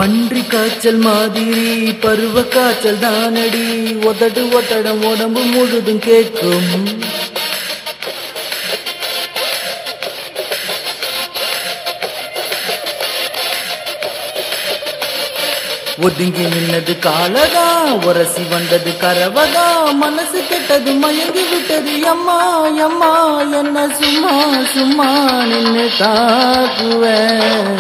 பன்றி காய்ச்சல் மாதிரி பருவ காய்ச்சல் தானடி உதடு ஒட்டடம் உடம்பு முழுதும் கேட்கும் ஒதுங்கி நின்னது காலதா உரசி வந்தது கரவதா மனசு கெட்டது மயங்கி விட்டது அம்மா அம்மா என்ன சும்மா சும்மா நின்னு தாக்குவேன்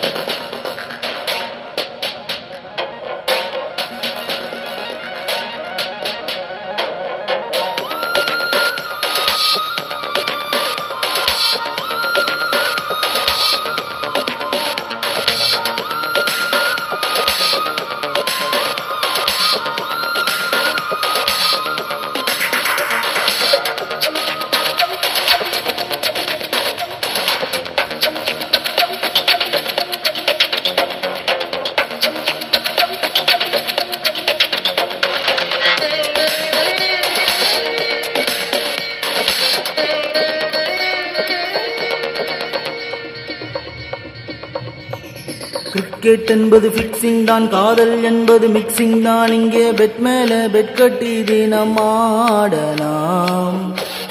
கிரிக்கெட் என்பது ஃபிக்ஸிங் தான் காதல் என்பது மிக்சிங் தான் இங்கே பெட் மேல பெட் கட்டி தினம் ஆடலாம்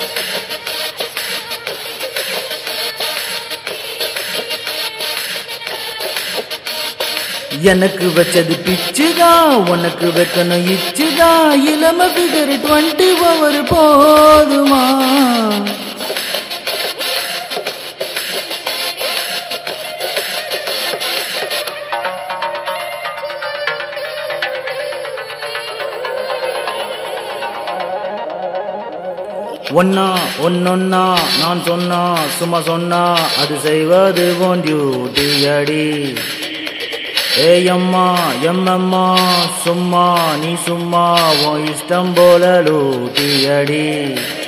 எனக்கு வச்சது பிச்சுதான் உனக்கு வைக்கணும் இச்சுதான் இளம பிகர் டுவெண்ட்டி ஓவர் போதுமா ஒன்னா ஒன்னொன்னா நான் சொன்னா சும்மா சொன்னா அது செய்வது உன் டியூட்டி அடி ஏயம்மா எம்மம்மா சும்மா நீ சும்மா உன் இஷ்டம் போல லூட்டி அடி